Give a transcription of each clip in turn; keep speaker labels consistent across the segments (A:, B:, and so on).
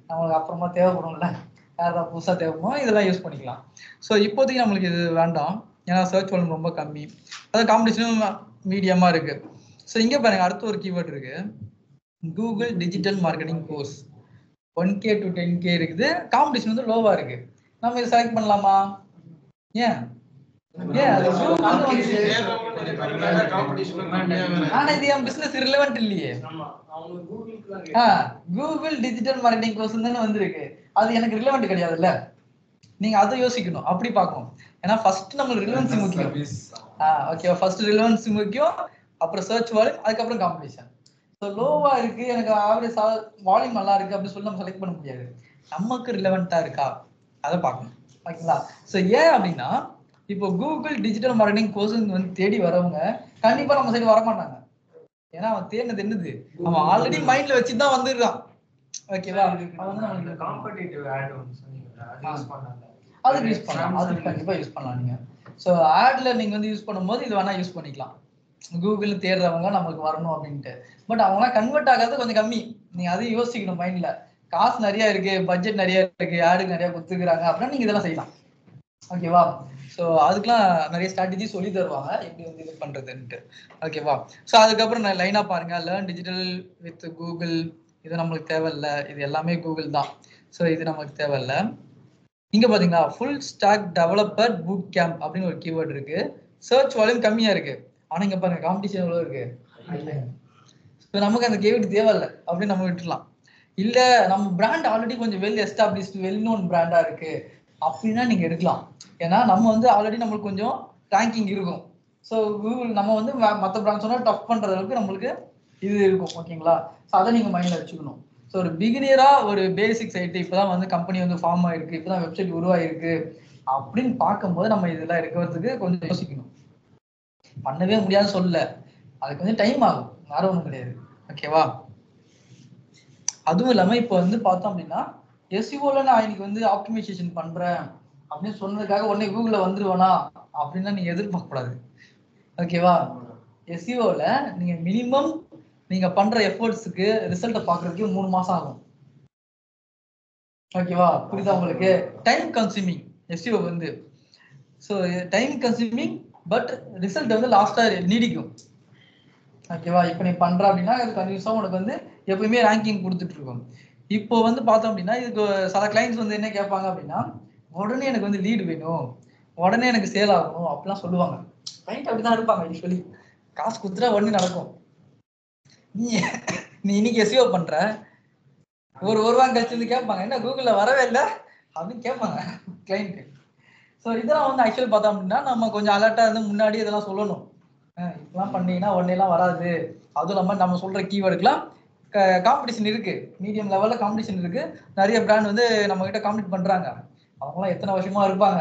A: நம்மளுக்கு அப்புறமா தேவைப்படும்ல வேறு ஏதாவது புதுசாக தேவைப்படும் இதெல்லாம் யூஸ் பண்ணிக்கலாம் ஸோ இப்போதைக்கு நம்மளுக்கு இது வேண்டாம் ஏன்னா சர்ச் வால்யூம் ரொம்ப கம்மி அது காம்படிஷனும் மீடியமாக இருக்கு ஸோ இங்கே பாருங்க அடுத்த ஒரு கீவேர்ட் இருக்கு Google digital marketing course one K to ten K இருக்குது காம்படிஷன் வந்து லோவா இருக்கு நம்ம இதை செலக்ட் பண்ணலாமா ஏன் ஏன் அது Google வந்து- ஆனா இது என் பிசினஸ் ரிலவெண்ட் இல்லையே ஆ கூகுள் டிஜிட்டல் மார்க்கெட்டிங் கோர்ஸ் தானே வந்திருக்கு அது எனக்கு ரிலவெண்ட் கிடையாதுல்ல நீங்க அதை யோசிக்கணும் அப்படி பார்க்கணும் ஏன்னா ஃபர்ஸ்ட் நம்மளுக்கு ரிலவன்சி முக்கியம் ஆ ஓகே ஃபர்ஸ்ட் ரிலவன்சி முக்கியம் அப்புறம் சர்ச் வால்யூம் அதுக்கப்புறம் காம்படிஷன் ஸோ லோவா இருக்கு எனக்கு ஆவரேஜ் வால்யூம் நல்லா இருக்கு அப்படின்னு சொல்லி நம்ம செலக்ட் பண்ண முடியாது நமக்கு ரிலவெண்டா இருக்கா அதை பார்க்கணும் ஓகேங்களா ஸோ ஏன் அப்படின்னா இப்போ கூகுள் டிஜிட்டல் மார்க்கெட்டிங் கோர்ஸ் வந்து தேடி வரவங்க கண்டிப்பா நம்ம சைடு வர மாட்டாங்க ஏன்னா அவன் தேடினது என்னது அவன் ஆல்ரெடி மைண்ட்ல வச்சு தான் வந்துருக்கான் ஓகேவா அவன் வந்து நம்மளுக்கு
B: காம்படிட்டிவ் ஆட் ஒன்று சொன்னீங்க அது யூஸ் பண்ணல
A: அதுக்கு யூஸ் பண்ணலாம் அதுக்கு கண்டிப்பா யூஸ் பண்ணலாம் நீங்க ஸோ ஆட்ல நீங்க வந்து யூஸ் பண்ணும்போது இது வேணா யூஸ் பண்ணிக்கலாம் கூகுள் தேடுறவங்க நம்மளுக்கு வரணும் அப்படின்ட்டு பட் அவங்களாம் கன்வெர்ட் ஆகாது கொஞ்சம் கம்மி நீங்க அதையும் யோசிக்கணும் மைண்ட்ல காசு நிறைய இருக்கு பட்ஜெட் நிறைய இருக்கு ஆடுக்கு நிறைய கொடுத்துக்கிறாங்க அப்படின்னா நீங்க இதெல்லாம் செய்யலாம் ஓகேவா ஸோ அதுக்கெல்லாம் நிறைய ஸ்ட்ராட்டஜி சொல்லி தருவாங்க எப்படி வந்து இது பண்றதுன்ட்டு ஓகேவா ஸோ அதுக்கப்புறம் நான் லைனா பாருங்க லேர்ன் டிஜிட்டல் வித் கூகுள் இது நம்மளுக்கு தேவையில்ல இது எல்லாமே கூகுள் தான் ஸோ இது நமக்கு தேவையில்ல இங்க பாத்தீங்களா full stack developer boot camp அப்படின்னு ஒரு கீவேர்ட் இருக்கு சர்ச் வால்யூம் கம்மியா இருக்கு ஆனா இங்க பாருங்க காம்படிஷன் எவ்வளவு இருக்கு இப்போ நமக்கு அந்த கீவேர்டு தேவையில்ல அப்படின்னு நம்ம விட்டுலாம் இல்ல நம்ம பிராண்ட் ஆல்ரெடி கொஞ்சம் வெல் எஸ்டாப்ளிஷ்டு வெல் நோன் பிராண்டா இருக்கு அப்படின்னா நீங்க எடுக்கலாம் ஏன்னா நம்ம வந்து ஆல்ரெடி நம்மளுக்கு கொஞ்சம் ரேங்கிங் இருக்கும் ஸோ கூகுள் நம்ம வந்து ம- மத்த பிராண்ட் சொன்னா டஃப் பண்ற அளவுக்கு நம்மளுக்கு இது இருக்கும் ஓகேங்களா ஸோ அதை நீங்க மைண்ட்ல வச்சுக்கணும் ஸோ ஒரு பிகினியரா ஒரு பேசிக் சைட்டு இப்பதான் வந்து கம்பெனி வந்து ஃபார்ம் ஆயிருக்கு இப்பதான் வெப்சைட் உருவாயிருக்கு அப்படின்னு பார்க்கும்போது நம்ம இதெல்லாம் இருக்கிறதுக்கு கொஞ்சம் யோசிக்கணும் பண்ணவே முடியாதுன்னு சொல்லல அதுக்கு கொஞ்சம் டைம் ஆகும் வேற ஒண்ணும் கிடையாது ஓகேவா அதுவும் இல்லாம இப்போ வந்து பார்த்தோம் அப்படின்னா எஸ்இஓல நான் இன்னைக்கு வந்து ஆப்டிமைசேஷன் பண்றேன் அப்படின்னு சொன்னதுக்காக உடனே கூகுள்ல வந்துருவேனா அப்படின்னா நீங்க எதிர்பார்க்க கூடாது ஓகேவா எஸ்இஓல நீங்க மினிமம் நீங்க பண்ற எஃபர்ட்ஸுக்கு ரிசல்ட்டை பாக்குறதுக்கு மூணு மாசம் ஆகும் ஓகேவா புரியுதா உங்களுக்கு டைம் கன்சூமிங் எஸ்இஓ வந்து so time consuming but result வந்து லாஸ்டா நீடிக்கும் ஓகேவா இப்போ நீ பண்ற அப்படின்னா அது கன்யூஸா உனக்கு வந்து எப்பயுமே ரேங்கிங் கொடுத்துட்டு இருக்கும் இப்போ வந்து பார்த்தோம் அப்படின்னா இதுக்கு சில கிளைண்ட்ஸ் வந்து என்ன கேட்பாங்க அப்படின்னா உடனே எனக்கு வந்து லீடு வேணும் உடனே எனக்கு சேல் ஆகணும் அப்படிலாம் சொல்லுவாங்க கிளைண்ட் அப்படிதான் இருப்பாங்க யூஸ்வலி காசு கொடுத்துட்டா உடனே நடக்கும் நீ நீ இன்னைக்கு எஸ்இஓ பண்ற ஒரு ஒரு வாரம் கழிச்சு வந்து கேட்பாங்க என்ன கூகுள்ல வரவே இல்லை அப்படின்னு கேட்பாங்க கிளைண்ட் ஸோ இதெல்லாம் வந்து ஆக்சுவலி பார்த்தோம் அப்படின்னா நம்ம கொஞ்சம் அலர்ட்டா இருந்து முன்னாடி இதெல்லாம் சொல்லணும் அஹ் இப்படிலாம் பண்ணீங்கன்னா உடனே எல்லாம் வராது அதுவும் இல்லாமல் நம்ம சொல்ற கீவேர்டுக்கெல்லாம் காம்படிஷன் இருக்கு மீடியம் லெவல்ல காம்படிஷன் இருக்கு நிறைய பிராண்ட் வந்து நம்ம கிட்ட காம்படிட் பண்றாங்க அவங்களாம் எத்தனை வருஷமா இருப்பாங்க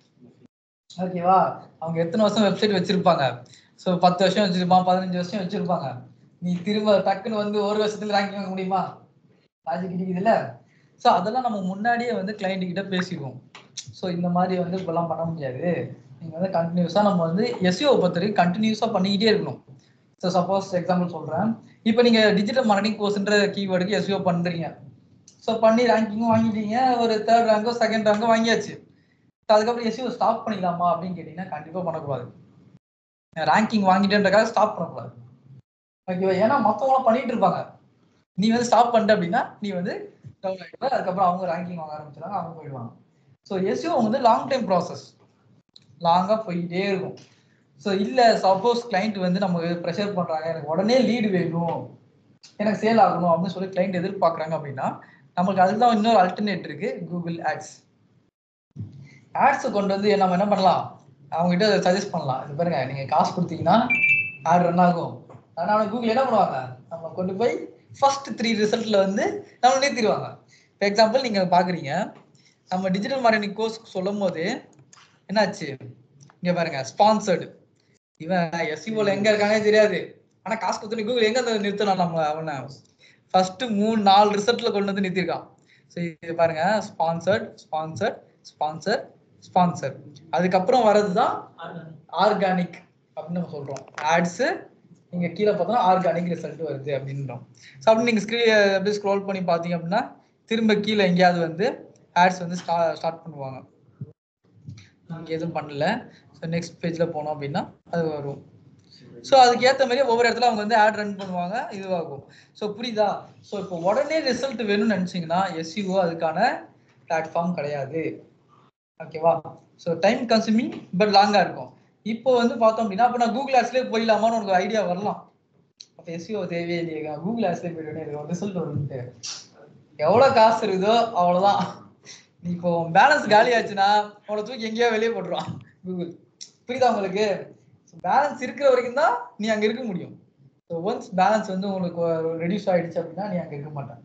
A: ஓகேவா அவங்க எத்தனை வருஷம் வெப்சைட் வச்சிருப்பாங்க ஸோ பத்து வருஷம் வச்சிருப்பான் பதினஞ்சு வருஷம் வச்சிருப்பாங்க நீ திரும்ப டக்குன்னு வந்து ஒரு வருஷத்துல ரேங்கிங் வாங்க முடியுமா லாஜிக் கிடைக்குதுல்ல ஸோ அதெல்லாம் நம்ம முன்னாடியே வந்து கிளைண்ட் கிட்ட பேசிடுவோம் ஸோ இந்த மாதிரி வந்து இப்பெல்லாம் பண்ண முடியாது நீங்க வந்து கண்டினியூஸா நம்ம வந்து எஸ்இஓ பொறுத்த வரைக்கும் கண்டினியூஸா பண்ணிக்கிட்டே இருக்கணும் ஸோ சப்போஸ் எக்ஸாம்பிள் சொல்றேன் இப்போ நீங்க டிஜிட்டல் மார்க்கெட்டிங் கோர்ஸ்ன்ற கீவேர்டுக்கு எஸ்இஓ பண்றீங்க ஸோ பண்ணி ரேங்கிங்கும் வாங்கிட்டீங்க ஒரு தேர்ட் ரேங்கோ செகண்ட் ரேங்கோ வாங்கியாச்சு So அதுக்கப்புறம் எஸ்இஓ ஸ்டாப் பண்ணிக்கலாமா அப்படின்னு கேட்டீங்கன்னா கண்டிப்பா பண்ணக்கூடாது ரேங்கிங் வாங்கிட்டேன்றக்காக ஸ்டாப் பண்ணக்கூடாது ஓகேவா ஏன்னா மற்றவங்களாம் பண்ணிட்டு இருப்பாங்க நீ வந்து ஸ்டாப் பண்ணிட்ட அப்படின்னா நீ வந்து டவுன் ஆகிடுவ அதுக்கப்புறம் அவங்க ரேங்கிங் வாங்க ஆரம்பிச்சிடாங்க அவங்க போயிடுவாங்க ஸோ எஸ்இஓ வந்து லாங் டைம் ப்ராசஸ் லாங்காக போயிட்டே இருக்கும் ஸோ இல்லை சப்போஸ் கிளைண்ட் வந்து நம்ம ப்ரெஷர் பண்ணுறாங்க எனக்கு உடனே லீடு வேணும் எனக்கு சேல் ஆகணும் அப்படின்னு சொல்லி கிளைண்ட் எதிர்பார்க்குறாங்க அப்படின்னா நமக்கு அதுதான் இன்னொரு அல்டர்னேட் இருக்கு கூகுள் ஆட்ஸ் ஆட்ஸை கொண்டு வந்து நம்ம என்ன பண்ணலாம் அவங்ககிட்ட சஜஸ்ட் பண்ணலாம் இது பாருங்க நீங்க காசு கொடுத்தீங்கன்னா ஆட் ரன் ஆகும் அதனால கூகுள் என்ன பண்ணுவாங்க நம்ம கொண்டு போய் ஃபர்ஸ்ட் த்ரீ ரிசல்ட்ல வந்து நம்ம நிறுத்திடுவாங்க இப்போ எக்ஸாம்பிள் நீங்க பாக்குறீங்க நம்ம டிஜிட்டல் மார்க்கெட்டிங் கோர்ஸ் சொல்லும் போது என்னாச்சு இங்க பாருங்க ஸ்பான்சர்டு இவன் எஸ்இஓல எங்க இருக்கானே தெரியாது ஆனா காசு கொடுத்து கூகுள் எங்க வந்து நிறுத்தணும் நம்ம அவனை ஃபர்ஸ்ட் மூணு நாலு ரிசல்ட்ல கொண்டு வந்து நிறுத்திருக்கான் ஸோ இது பாருங்க ஸ்பான்சர்ட் ஸ்பான்சர்ட் ஸ்பான்சர் ஸ்பான்சர் அதுக்கப்புறம் வர்றது தான் ஆர்கானிக் அப்படின்னு நம்ம சொல்றோம் ஆட்ஸ் நீங்க கீழே பார்த்தோம்னா ஆர்கானிக் ரிசல்ட் வருது அப்படின்றோம் ஸோ அப்படி நீங்க ஸ்க்ரீ அப்படியே ஸ்க்ரோல் பண்ணி பார்த்தீங்க அப்படின்னா திரும்ப கீழே எங்கேயாவது வந்து ஆட்ஸ் வந்து ஸ்டார்ட் பண்ணுவாங்க இங்கே எதுவும் பண்ணல ஸோ நெக்ஸ்ட் பேஜில் போனோம் அப்படின்னா அது வரும் ஸோ அதுக்கு ஏற்ற மாதிரி ஒவ்வொரு இடத்துல அவங்க வந்து ஆட் ரன் பண்ணுவாங்க இதுவாகும் ஸோ புரியுதா ஸோ இப்போ உடனே ரிசல்ட் வேணும்னு நினச்சிங்கன்னா எஸ்சிஓ அதுக்கான பிளாட்ஃபார்ம் கிடையாது ஓகேவா ஸோ டைம் கன்சூமிங் பட் லாங்காக இருக்கும் இப்போ வந்து பார்த்தோம் அப்படின்னா அப்போ நான் கூகுள் ஆட்ஸ்லேயே போயிடலாமான்னு உனக்கு ஐடியா வரலாம் அப்போ எஸ்சிஓ தேவையே இல்லையா கூகுள் ஆட்ஸ்லேயே போயிட்டு இருக்கும் ரிசல்ட் வரும்ட்டு எவ்வளோ காசு இருக்குதோ அவ்வளோதான் நீ இப்போ பேலன்ஸ் காலி ஆச்சுன்னா உங்களை தூக்கி எங்கேயோ வெளியே போட்டுருவான் கூகுள் புரியுதா உங்களுக்கு பேலன்ஸ் இருக்கிற வரைக்கும் தான் நீ அங்கே இருக்க முடியும் ஸோ ஒன்ஸ் பேலன்ஸ் வந்து உங்களுக்கு ரெடியூஸ் ஆயிடுச்சு அப்படின்னா நீ அங்கே இருக்க மாட்டேன்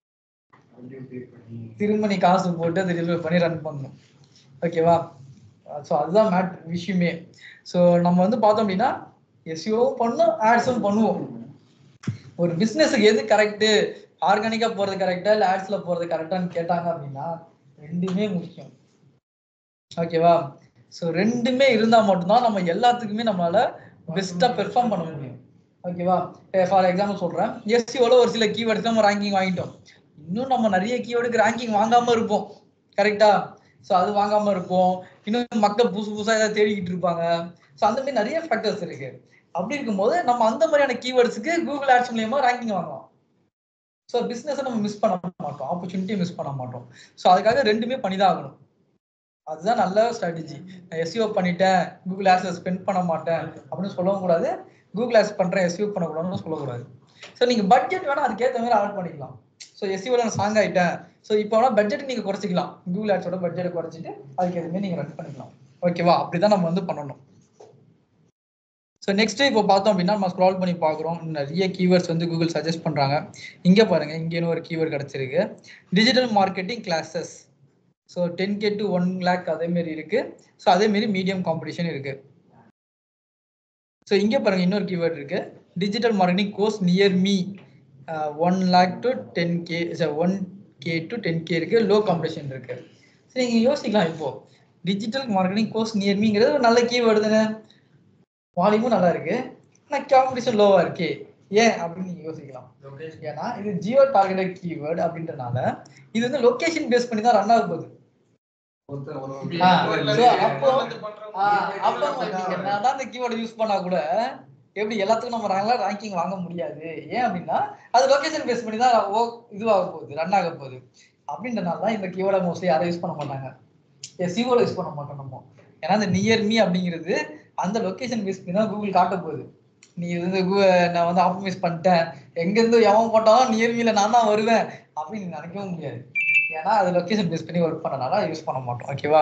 A: திரும்ப நீ காசு போட்டு அதை டெலிவரி பண்ணி ரன் பண்ணணும் ஓகேவா ஸோ அதுதான் மேட் விஷயமே ஸோ நம்ம வந்து பார்த்தோம் அப்படின்னா எஸ்யூவும் பண்ணும் ஆட்ஸும் பண்ணுவோம் ஒரு பிஸ்னஸுக்கு எது கரெக்டு ஆர்கானிக்காக போகிறது கரெக்டா இல்லை ஆட்ஸில் போகிறது கரெக்டான்னு கேட்டாங்க அப்படின்னா ரெண்டுமே முக்கியம் ஓகேவா ஸோ ரெண்டுமே இருந்தால் மட்டும்தான் நம்ம எல்லாத்துக்குமே நம்மளால பெஸ்ட்டாக பெர்ஃபார்ம் பண்ண முடியும் ஓகேவா ஃபார் எக்ஸாம்பிள் சொல்கிறேன் எஸ்சியோட ஒரு சில கீவேர்ட்ஸ் நம்ம ரேங்கிங் வாங்கிட்டோம் இன்னும் நம்ம நிறைய கீவேர்டுக்கு ரேங்கிங் வாங்காம இருப்போம் கரெக்டா ஸோ அது வாங்காம இருப்போம் இன்னும் மக்கள் புதுசு புதுசாக ஏதாவது தேடிக்கிட்டு இருப்பாங்க ஸோ அந்த மாதிரி நிறைய ஃபேக்டர்ஸ் இருக்கு அப்படி இருக்கும்போது நம்ம அந்த மாதிரியான கீவேர்ட்ஸுக்கு கூகுள் ஆட்ஸ் மூலியமா ரேங்கிங் வாங்கலாம் ஸோ பிஸ்னஸை நம்ம மிஸ் பண்ண மாட்டோம் ஆப்பர்ச்சுனிட்டியை மிஸ் பண்ண மாட்டோம் ஸோ அதுக்காக ரெண்டுமே பண்ணி தான் ஆகணும் அதுதான் நல்ல ஸ்ட்ராட்டஜி நான் எஸ்யூ பண்ணிட்டேன் கூகுள் ஆட்ஸில் ஸ்பெண்ட் பண்ண மாட்டேன் அப்படின்னு சொல்லவும் கூடாது கூகுள் ஆட்ஸ் பண்ணுறேன் எஸ்யூ பண்ணக்கூடாதுன்னு சொல்லக்கூடாது ஸோ நீங்கள் பட்ஜெட் வேணால் அதுக்கேற்ற மாதிரி ஆட் பண்ணிக்கலாம் ஸோ எஸ்யூவில் நான் சாங் ஆகிட்டேன் ஸோ இப்போ வேணால் பட்ஜெட் நீங்கள் குறைச்சிக்கலாம் கூகுள் ஆட்ஸோட பட்ஜெட்டை குறைச்சிட்டு அதுக்கு எதுவுமே நீங்கள் ரன் பண்ணிக்கலாம் ஓகேவா அப்படி தான் நம்ம வந்து பண்ணணும் ஸோ நெக்ஸ்ட் இப்போ பார்த்தோம் அப்படின்னா நம்ம ஸ்க்ரால் பண்ணி பார்க்குறோம் நிறைய கீவேர்ட்ஸ் வந்து கூகுள் சஜஸ்ட் பண்ணுறாங்க இங்கே பாருங்க இங்கேன்னு ஒரு கீவேர்ட் கிடச்சிருக்கு digital marketing classes so ten K to one lakh அதேமாரி இருக்கு ஸோ அதேமாரி மீடியம் காம்படிஷன் இருக்கு ஸோ இங்கே பாருங்க இன்னொரு கீவேர்ட் இருக்கு digital marketing course near me one lakh to ten K one K to ten K இருக்கு லோ காம்படிஷன் இருக்கு சரி நீங்கள் யோசிக்கலாம் இப்போ டிஜிட்டல் மார்க்கெட்டிங் கோர்ஸ் நியர் மீங்கிறது ஒரு நல்ல கீவேர்டு தானே வால்யூமும் நல்லா இருக்கு ஆனால் காம்படிஷன் லோவா இருக்கு ஏன் அப்படின்னு நீங்க யோசிக்கலாம் ஏன்னா இது ஜியோ டார்கெட்டட் கீவேர்டு அப்படின்றனால இது வந்து லொகேஷன் பேஸ் பண்ணி தான் ரன் ஆக போகுது ஆ, so அப்போ ஆ, அப்போ நீங்க என்னதான் இந்த கீவேர்டு யூஸ் பண்ணா கூட எப்படி எல்லாத்துக்கும் நம்ம ரேங்க்ல ரேங்கிங் வாங்க முடியாது ஏன் அப்படின்னா அது லொகேஷன் பேஸ் பண்ணி தான் ஓ இதுவாக போகுது ரன் ஆக போகுது அப்படின்றனால தான் இந்த கீவேர்டை மோஸ்ட்லி யாரும் யூஸ் பண்ண மாட்டாங்க எஸ்இஓல யூஸ் பண்ண மாட்டோம் நம்ம ஏன்னா இந்த நியர் மீ அப்படிங்கிறது அந்த லொகேஷன் பேஸ் பண்ணி தான் கூகுள் காட்ட போகுது நீ இது வந்து Google- நான் வந்து ஆப்டிமைஸ் பண்ணிட்டேன் எங்கேருந்து எவன் போட்டாலும் நியர் மீல நான் தான் வருவேன் அப்படின்னு நீ நினைக்கவும் முடியாது ஏன்னா அது லொகேஷன் பேஸ் பண்ணி ஒர்க் பண்ணனால யூஸ் பண்ண மாட்டோம் ஓகேவா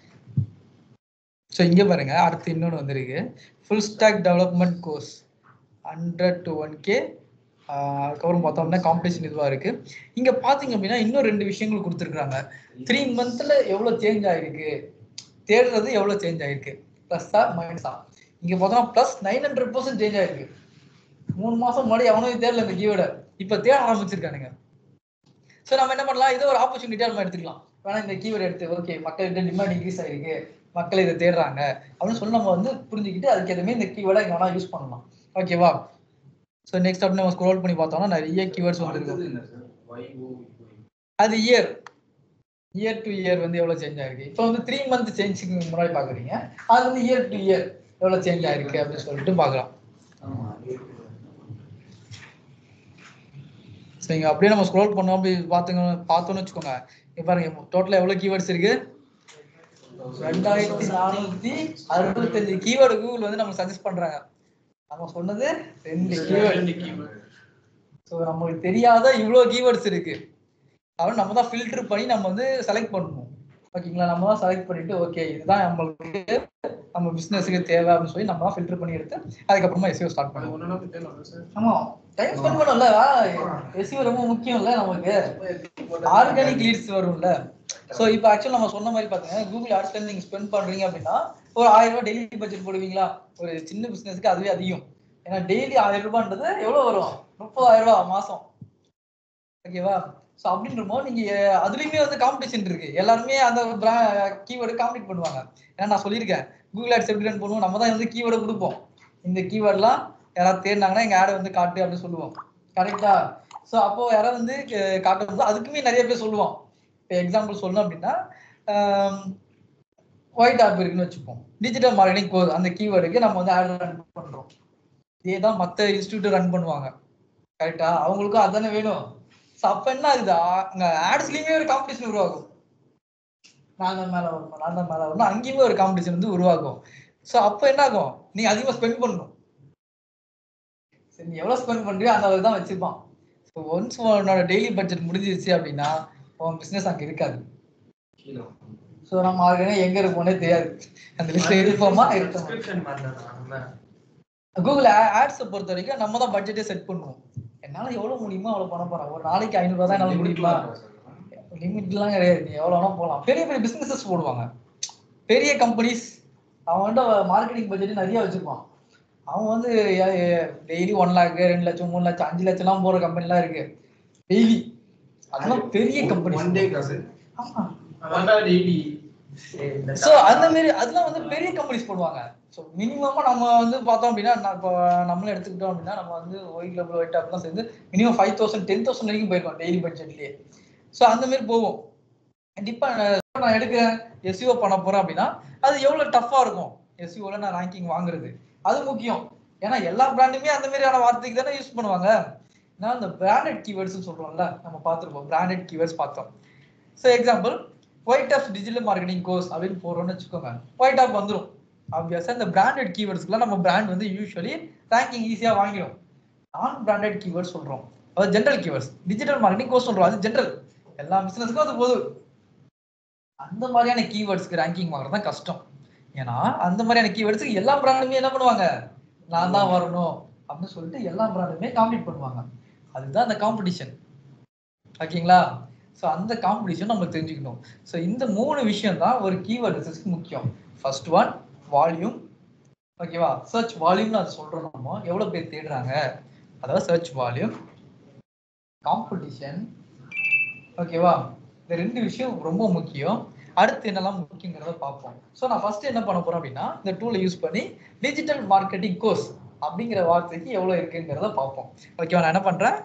A: ஸோ இங்கே பாருங்க அடுத்து இன்னொன்று வந்திருக்கு full stack development course hundred to one K அதுக்கப்புறம் பார்த்தோம்னா காம்படிஷன் இதுவாக இருக்கு இங்கே பார்த்தீங்க அப்படின்னா இன்னும் ரெண்டு விஷயங்கள் கொடுத்துருக்குறாங்க த்ரீ மந்த்தில் எவ்வளோ சேஞ்ச் ஆகிருக்கு தேடுறது எவ்வளோ சேஞ்ச் ஆகிருக்கு ப்ளஸ்ஸா மைனஸா இங்கே பார்த்தோம்னா plus nine hundred percent change ஆகிருக்கு மூணு மாதம் முன்னாடி எவனும் தேடல இந்த கீவேர்டை இப்போ தேட ஆரம்பிச்சிருக்கானுங்க ஸோ நம்ம என்ன பண்ணலாம் இதை ஒரு ஆப்பர்ச்சுனிட்டியாக நம்ம எடுத்துக்கலாம் வேணா இந்த கீவேர்டு எடுத்து ஓகே மக்கள்கிட்ட டிமாண்ட் இன்க்ரீஸ் ஆயிருக்கு மக்கள் இதை தேடுறாங்க அப்படின்னு சொல்லி நம்ம வந்து புரிஞ்சுக்கிட்டு அதுக்கு எதுவுமே இந்த கீவேர்டை இங்கே வேணா யூஸ் பண்ணலாம் ஓகேவா ஸோ நெக்ஸ்ட் அப்படி நம்ம ஸ்க்ரோல் பண்ணி பார்த்தோம்னா நிறைய கீவேர்ட்ஸ் வந்துருக்கு அது இயர் இயர் டு இயர் வந்து எவ்வளோ சேஞ்ச் ஆயிருக்கு இப்போ வந்து த்ரீ மந்த் சேஞ்சுக்கு முன்னாடி பார்க்குறீங்க அது வந்து இயர் டு இயர் எவ்வளோ சேஞ்ச் ஆயிருக்கு அப்படின்னு சொல்லிட்டு பார்க்கலாம் சரிங்க அப்படியே நம்ம ஸ்க்ரோல் பண்ணோம் அப்படி பார்த்துங்க பார்த்தோம்னு வச்சுக்கோங்க இங்க பாருங்க டோட்டலாக எவ்வளோ கீவேர்ட்ஸ் இருக்கு ரெண்டாயிரத்தி நானூத்தி அறுபத்தஞ்சு கீவேர்டு கூகுள் வந்து நம்ம சஜஸ்ட் பண்றாங்க நம்ம சொன்னது ரெண்டு கீவேர்டு ஸோ நம்மளுக்கு தெரியாத இவ்வளோ கீவேர்ட்ஸ் இருக்கு அவன் நம்ம தான் ஃபில்டர் பண்ணி நம்ம வந்து செலக்ட் பண்ணணும் ஓகேங்களா நம்ம தான் செலக்ட் பண்ணிட்டு ஓகே இதுதான் நம்மளுக்கு நம்ம பிசினஸுக்கு தேவை அப்படின்னு சொல்லி நம்ம தான் ஃபில்டர் பண்ணி எடுத்து அதுக்கப்புறமா எஸ்இஓ ஸ்டார்ட் பண்ணுவோம் ஆமா டைம் ஸ்பெண்ட் பண்ணல எஸ்இஓ ரொம்ப முக்கியம் இல்ல நமக்கு ஆர்கானிக் லீட்ஸ் வரும்ல சோ இப்போ ஆக்சுவலா நம்ம சொன்ன மாதிரி பாத்தீங்கன்னா கூகுள் ஆட்ஸ்ல நீங்க ஸ்பெண்ட் பண்றீங்க அப்படின்னா ஒரு ஆயிரம் ரூபாய் டெய்லி பட்ஜெட் போடுவீங்களா ஒரு சின்ன பிசினஸ்க்கு அதுவே அதிகம் ஏன்னா டெய்லி ஆயிரம் ரூபான்றது எவ்வளவு வரும் முப்பதாயிரம் ரூபாய் மாசம் ஓகேவா ஸோ அப்படின்றப்போ நீங்க அஹ், அதுலயுமே வந்து காம்படிஷன் இருக்கு எல்லாருமே அந்த கீவேர்டு காம்படிட் பண்ணுவாங்க ஏன்னா நான் சொல்லியிருக்கேன் கூகுள் ஆட்ஸ் எப்படி ரன் பண்ணுவோம் நம்ம தான் வந்து கீவேர்டை கொடுப்போம் இந்த கீவேர்ட்லாம் யாராவது தேடினாங்கன்னா எங்க ஆடை வந்து காட்டு அப்படின்னு சொல்லுவோம் கரெக்டா ஸோ அப்போ யாராவது வந்து க- காட்டும்போது அதுக்குமே நிறைய பேர் சொல்லுவான் இப்போ எக்ஸாம்பிள் சொல்லணும் அப்படின்னா ஒயிட் ஆப் இருக்குன்னு வச்சுப்போம் டிஜிட்டல் மார்க்கெட்டிங் கோர்ஸ் அந்த கீவேர்டுக்கு நம்ம வந்து ஆட் ரன் பண்றோம் இதே தான் மற்ற இன்ஸ்டியூட் ரன் பண்ணுவாங்க கரெக்டா அவங்களுக்கும் அதானே வேணும் ஸோ அப்போ என்ன ஆகுது ஆ- அங்க ஆட்ஸ்லயுமே ஒரு காம்படிஷன் உருவாகும் நான் தான் மேல வரணும் நான் தான் மேல வரணும் அங்கேயுமே ஒரு காம்படிஷன் வந்து உருவாகும் ஸோ அப்போ என்ன ஆகும் நீ அதிகமா ஸ்பெண்ட் பண்ணணும் சரி நீ எவ்வளவு ஸ்பெண்ட் பண்றியோ அந்த அளவுக்கு தான் வச்சிருப்பான் ஸோ ஒன்ஸ் உன்னோட டெய்லி பட்ஜெட் முடிஞ்சிருச்சு அப்படின்னா உன் பிசினஸ் அங்க இருக்காது
C: கீழே
A: ஸோ நம்ம ஆல்ரெடி எங்க இருப்போம்னே தெரியாது அந்த லிஸ்ட்ல இருப்போமா இருப்போமா
B: சப்ஸ்கிரிப்ஷன் மாதிரி தான் நம்ம
A: கூகுள் ஆட்ஸை பொறுத்த வரைக்கும் நம்ம தான் பட்ஜெட்டே செட் பண்ணுவோம் என்னால எவ்வளவு முடியுமோ அவ்வளவு பண்ண போறேன் ஒரு நாளைக்கு ஐநூறு ரூபாய் தான் என்னால முடியுமா லிமிட்லாம் கிடையாது நீ எவ்வளவு வேணா போகலாம் பெரிய பெரிய பிசினஸஸ் போடுவாங்க பெரிய கம்பெனிஸ் அவன் வந்து மார்க்கெட்டிங் பட்ஜெட் நிறைய வச்சிருப்பான் அவன் வந்து டெய்லி ஒன் லேக் ரெண்டு லட்சம் மூணு லட்சம் அஞ்சு லட்சம்லாம் போற கம்பெனிலாம் இருக்கு டெய்லி அதெல்லாம் பெரிய கம்பெனி
C: ஒன் டே காசு
A: ஆமா
B: அதான் டெய்லி
A: சோ அந்த மாதிரி அதெல்லாம் வந்து பெரிய கம்பெனிஸ் போடுவாங்க ஸோ மினிமமா நம்ம வந்து பார்த்தோம் அப்படின்னா நான் இப்போ நம்மளும் எடுத்துக்கிட்டோம் அப்படின்னா நம்ம வந்து ஒயிட் கிளப் ஒயிட் டாப்லாம் சேர்ந்து minimum five thousand ten thousand வரைக்கும் போயிருக்கோம் டெய்லி பட்ஜெட்லயே ஸோ அந்த மாதிரி போவோம் கண்டிப்பா நான் நான் எடுக்கிறேன் எஸ்இஓ பண்ண போறேன் அப்படின்னா அது எவ்வளவு டஃப்பா இருக்கும் எஸ்இஓல நான் ரேங்கிங் வாங்குறது அது முக்கியம் ஏன்னா எல்லா பிராண்டுமே அந்த மாதிரியான வார்த்தைக்கு தானே யூஸ் பண்ணுவாங்க நான் அந்த பிராண்டட் கீவேர்ட்ஸ் சொல்றோம்ல நம்ம பார்த்துருப்போம் பிராண்டட் கீவேர்ட்ஸ் பார்த்தோம் so example white of digital marketing course அப்படின்னு போறோம்னு வச்சுக்கோங்க ஒயிட் ஆப் வந்துடும் ஆப்வியஸா இந்த பிராண்டட் கீவேர்ட்ஸ்க்குலாம் நம்ம பிராண்ட் வந்து யூஸ்வலி ரேங்கிங் ஈஸியா வாங்கிடும் நான் பிராண்டட் கீவேர்ட்ஸ் சொல்றோம் அதாவது general keywords digital marketing course சொல்றோம் அது ஜென்ரல் எல்லா பிசினஸ்க்கும் அது போதும் அந்த மாதிரியான கீவேர்ட்ஸ்க்கு ரேங்கிங் வாங்குறது தான் கஷ்டம் ஏன்னா அந்த மாதிரியான கீவேர்ட்ஸ்க்கு எல்லா பிராண்டுமே என்ன பண்ணுவாங்க நான் தான் வரணும் அப்படின்னு சொல்லிட்டு எல்லா பிராண்டுமே காம்பீட் பண்ணுவாங்க அதுதான் அந்த காம்படிஷன் ஓகேங்களா ஸோ அந்த காம்படிஷன் நம்ம தெரிஞ்சுக்கணும் ஸோ இந்த மூணு விஷயம் தான் ஒரு கீவேர்ட் ரிசர்ச்க்கு முக்கியம் ஃபர்ஸ்ட் ஒன் வால்யூம் ஓகேவா சர்ச் வால்யூம்னு அது சொல்றோம் நம்ம எவ்வளவு பேர் தேடுறாங்க அதாவது சர்ச் வால்யூம் காம்படிஷன் ஓகேவா இந்த ரெண்டு விஷயம் ரொம்ப முக்கியம் அடுத்து என்னெல்லாம் முக்கியங்கிறத பார்ப்போம் ஸோ நான் ஃபர்ஸ்ட் என்ன பண்ண போறேன் அப்படின்னா இந்த டூலை யூஸ் பண்ணி டிஜிட்டல் மார்க்கெட்டிங் கோர்ஸ் அப்படிங்கிற வார்த்தைக்கு எவ்வளவு இருக்குங்கிறத பார்ப்போம் ஓகேவா நான் என்ன பண்றேன்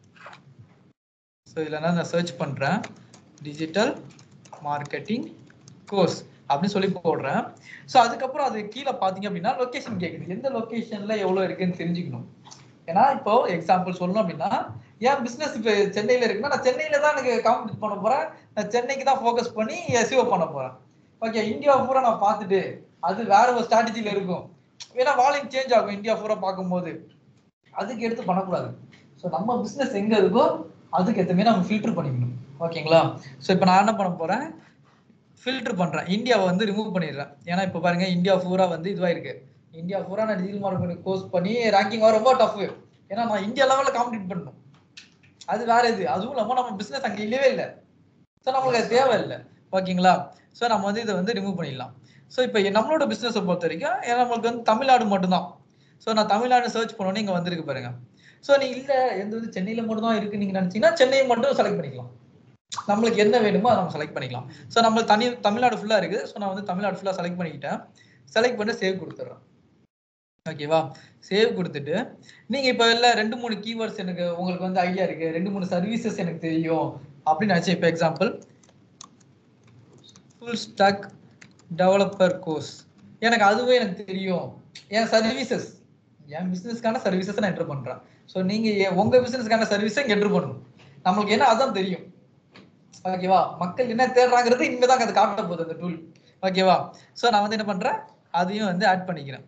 A: ஸோ இதில் நான் சர்ச் பண்றேன் டிஜிட்டல் மார்க்கெட்டிங் கோர்ஸ் அப்படின்னு சொல்லி போடுறேன் ஸோ அதுக்கப்புறம் அது கீழே பார்த்தீங்க அப்படின்னா லொகேஷன் கேட்குது எந்த லொகேஷன்ல எவ்வளோ இருக்குன்னு தெரிஞ்சுக்கணும் ஏன்னா இப்போ எக்ஸாம்பிள் சொல்லணும் அப்படின்னா என் பிசினஸ் இப்போ சென்னையில இருக்குன்னா நான் சென்னையில தான் எனக்கு காம்படிட் பண்ண போறேன் நான் சென்னைக்கு தான் ஃபோக்கஸ் பண்ணி எஸ்இஓ பண்ண போறேன் ஓகே இந்தியா பூரா நான் பார்த்துட்டு அது வேற ஒரு ஸ்ட்ராட்டஜில இருக்கும் ஏன்னா வால்யூம் சேஞ்ச் ஆகும் இந்தியா பூரா பார்க்கும்போது அதுக்கு எடுத்து பண்ணக்கூடாது ஸோ நம்ம பிசினஸ் எங்க இருக்கோ அதுக்கு ஏற்ற மாதிரி நம்ம ஃபில்டர் பண்ணிக்கணும் ஓகேங்களா ஸோ இப்போ நான் என்ன பண்ண போறேன் ஃபில்டர் பண்றேன் இந்தியாவை வந்து ரிமூவ் பண்ணிடுறேன் ஏன்னா இப்போ பாருங்க இந்தியா பூரா வந்து இதுவா இருக்கு இந்தியா பூரா நான் டிஜிட்டல் மார்க்கெட்டிங் கோர்ஸ் பண்ணி ரேங்கிங் வர ரொம்ப டஃப் ஏன்னா நான் இந்தியா லெவலில் காம்படிட் பண்ணணும் அது வேற இது அதுவும் இல்லாமல் நம்ம பிசினஸ் அங்கே இல்லவே இல்லை ஸோ நம்மளுக்கு அது தேவை இல்லை ஓகேங்களா ஸோ நம்ம வந்து இதை வந்து ரிமூவ் பண்ணிடலாம் ஸோ இப்போ நம்மளோட பிஸ்னஸை பொறுத்த வரைக்கும் ஏன்னா நம்மளுக்கு வந்து தமிழ்நாடு மட்டும்தான் ஸோ நான் தமிழ்நாடு சர்ச் பண்ணோன்னே இங்கே வந்திருக்கு பாருங்க ஸோ நீ இல்லை எந்த வந்து சென்னையில் மட்டும் தான் இருக்கு நீங்கள் நினச்சிங்கன்னா சென்னையை மட்டும் செலக்ட் பண்ணிக்கலாம் நம்மளுக்கு என்ன வேணுமோ அதை நம்ம செலக்ட் பண்ணிக்கலாம் ஸோ நம்மளுக்கு தனி தமிழ்நாடு ஃபுல்லாக இருக்குது ஸோ நான் வந்து தமிழ்நாடு ஃபுல்லாக செலக்ட் பண்ணிக்கிட்டேன் செலக்ட் பண்ணி சேவ் கொடுத்துட்றேன் ஓகேவா சேவ் கொடுத்துட்டு நீங்க இப்ப இல்ல ரெண்டு மூணு கீவேர்ட்ஸ் எனக்கு உங்களுக்கு வந்து ஐடியா இருக்கு ரெண்டு மூணு சர்வீசஸ் எனக்கு தெரியும் அப்படின்னு நினைச்சேன் இப்போ example full stack developer course எனக்கு அதுவே எனக்கு தெரியும் என் சர்வீசஸ் என் பிசினஸ்க்கான சர்வீசஸ் நான் என்டர் பண்றேன் ஸோ நீங்க எ- உங்க பிசினஸ்க்கான சர்வீஸை என்டர் பண்ணணும் நம்மளுக்கு என்ன அதான் தெரியும் ஓகேவா மக்கள் என்ன தேடுறாங்கிறது இனிமேதான் அது காட்ட போகுது அந்த டூல் ஓகேவா ஸோ நான் வந்து என்ன பண்றேன் அதையும் வந்து ஆட் பண்ணிக்கிறேன்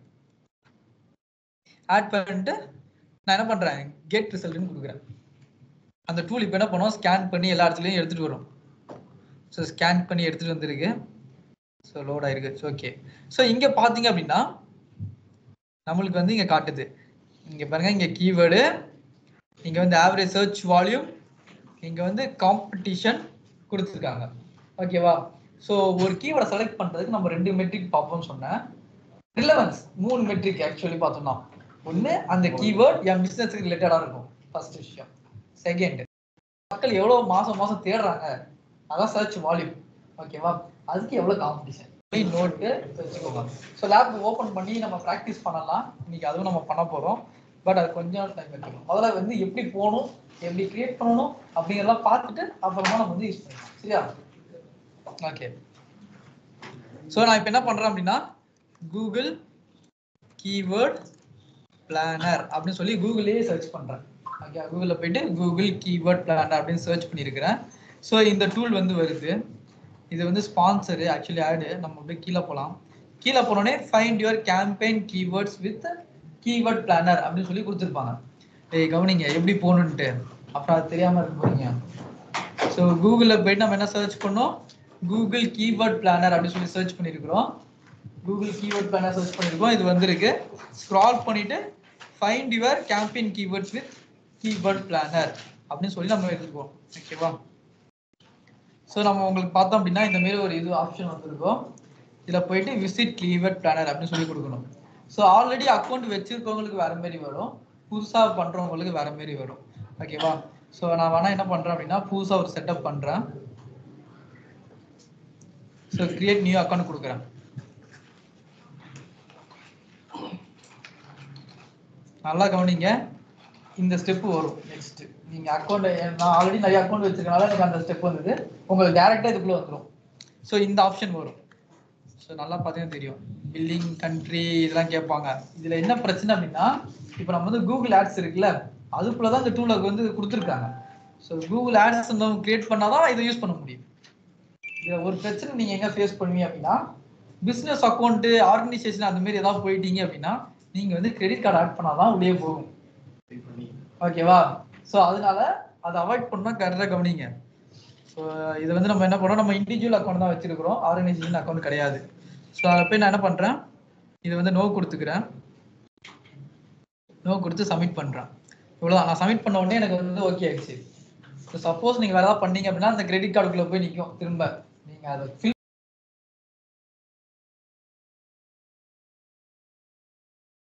A: ஆட் பண்ணிட்டு நான் என்ன பண்றேன் கெட் ரிசல்ட்னு கொடுக்குறேன் அந்த டூல் இப்போ என்ன பண்ணுவோம் ஸ்கேன் பண்ணி எல்லா இடத்துலையும் எடுத்துட்டு வரும் ஸோ ஸ்கேன் பண்ணி எடுத்துட்டு வந்திருக்கு ஸோ லோட் ஆயிருக்கு ஓகே ஸோ இங்க பாத்தீங்க அப்படின்னா நம்மளுக்கு வந்து இங்க காட்டுது இங்க பாருங்க இங்க கீவேர்டு இங்க வந்து ஆவரேஜ் சர்ச் வால்யூம் இங்க வந்து காம்படிஷன் கொடுத்துருக்காங்க ஓகேவா ஸோ ஒரு கீவேர்டை செலக்ட் பண்றதுக்கு நம்ம ரெண்டு மெட்ரிக் பார்ப்போம்னு சொன்னேன் ரிலவன்ஸ் மூணு மெட்ரிக் ஆக்சுவலி பார்த்தோம்னா ஒண்ணு அந்த கீவேர்ட் என் பிசினஸ்க்கு ரிலேட்டடா இருக்கும் ஃபர்ஸ்ட் விஷயம் செகண்ட் மக்கள் எவ்வளவு மாசம் மாசம் தேடுறாங்க அதான் சர்ச் வால்யூம் ஓகேவா அதுக்கு எவ்வளவு காம்படிஷன் நோட்டு வச்சுக்கோங்க ஸோ லேப் ஓப்பன் பண்ணி நம்ம ப்ராக்டிஸ் பண்ணலாம் இன்னைக்கு அதுவும் நம்ம பண்ண போறோம் பட் அது கொஞ்சம் டைம் எடுத்துக்கணும் முதல்ல வந்து எப்படி போகணும் எப்படி கிரியேட் பண்ணணும் அப்படிங்கிறதெல்லாம் பார்த்துட்டு அப்புறமா நம்ம வந்து யூஸ் பண்ணலாம் சரியா ஓகே ஸோ நான் இப்போ என்ன பண்றேன் அப்படின்னா கூகுள் கீவேர்ட் பிளானர் அப்படின்னு சொல்லி கூகுளே சர்ச் பண்றேன் ஓகே கூகுளில் போயிட்டு கூகுள் கீவேர்ட் பிளானர் அப்படின்னு சர்ச் பண்ணியிருக்கிறேன் ஸோ இந்த டூல் வந்து வருது இது வந்து ஸ்பான்சரு ஆக்சுவலி ஆடு நம்ம அப்படியே கீழே போகலாம் கீழே போனோடனே find your campaign keywords with keyword planner அப்படின்னு சொல்லி கொடுத்துருப்பாங்க ஏய் கவனிங்க எப்படி போகணுன்ட்டு அப்புறம் அது தெரியாமல் இருக்க போறீங்க ஸோ கூகுளில் போயிட்டு நம்ம என்ன சர்ச் பண்ணோம் கூகுள் கீவேர்ட் பிளானர் அப்படின்னு சொல்லி சர்ச் பண்ணியிருக்கிறோம் கூகுள் கீவேர்ட் பிளானர் சர்ச் பண்ணியிருக்கோம் இது வந்திருக்கு ஸ்க்ரால் பண்ணிட்டு find your campaign keywords with keyword planner அப்படின்னு சொல்லி நம்ம எடுத்துக்குவோம் ஓகேவா ஸோ நம்ம உங்களுக்கு பார்த்தோம் அப்படின்னா இந்த மாதிரி ஒரு இது ஆப்ஷன் வந்திருக்கும் இதில் போயிட்டு விசிட் கீவேர்ட் பிளானர் அப்படின்னு சொல்லி கொடுக்கணும் ஸோ ஆல்ரெடி அக்கௌண்ட் வச்சிருக்கவங்களுக்கு வேற மாதிரி வரும் புதுசாக பண்ணுறவங்களுக்கு வேற மாதிரி வரும் ஓகேவா ஸோ நான் வேணா என்ன பண்ணுறேன் அப்படின்னா புதுசாக ஒரு செட்டப் பண்ணுறேன் ஸோ கிரியேட் நியூ அக்கௌண்ட் கொடுக்குறேன் நல்லா கவனிங்க இந்த ஸ்டெப் வரும் நெக்ஸ்ட் நீங்க அக்கௌண்ட் நான் ஆல்ரெடி நிறைய அக்கௌண்ட் வச்சிருக்கனால எனக்கு அந்த ஸ்டெப் வந்தது உங்களுக்கு டேரெக்டாக இதுக்குள்ள வந்துடும் ஸோ இந்த ஆப்ஷன் வரும் ஸோ நல்லா பார்த்தீங்கன்னா தெரியும் பில்லிங் கண்ட்ரி இதெல்லாம் கேட்பாங்க இதுல என்ன பிரச்சனை அப்படின்னா இப்போ நம்ம வந்து கூகுள் ஆட்ஸ் இருக்குல்ல அதுக்குள்ள தான் இந்த டூலை வந்து கொடுத்துருக்காங்க ஸோ கூகுள் ஆட்ஸ் வந்து கிரியேட் பண்ணாதான் இதை யூஸ் பண்ண முடியும் இதுல ஒரு பிரச்சனை நீங்க எங்க ஃபேஸ் பண்ணுவீங்க அப்படின்னா பிசினஸ் அக்கௌண்ட் ஆர்கனைசேஷன் அந்த மாதிரி ஏதாவது போயிட்டீங்க அப்படின்னா நீங்க வந்து கிரெடிட் கார்டு ஆட் பண்ணாதான் உள்ளே போகும் ஓகேவா ஸோ அதனால அதை அவாய்ட் பண்ணா கரெக்டாக கவனிங்க ஸோ இது வந்து நம்ம என்ன பண்ணோம் நம்ம இண்டிவிஜுவல் அக்கௌண்ட் தான் வச்சிருக்கிறோம் ஆர்கனைசேஷன் அக்கௌண்ட் கிடையாது ஸோ அதை போய் நான் என்ன பண்றேன் இது வந்து நோ கொடுத்துக்கிறேன் நோ கொடுத்து சப்மிட் பண்றேன் இவ்வளோதான் நான் சப்மிட் பண்ண உடனே எனக்கு வந்து ஓகே ஆயிடுச்சு ஸோ சப்போஸ் நீங்க வேற ஏதாவது பண்ணீங்க அப்படின்னா அந்த கிரெடிட் கார்டுக்குள்ள போய் நிற்கும் திரும்ப நீங்க அதை fill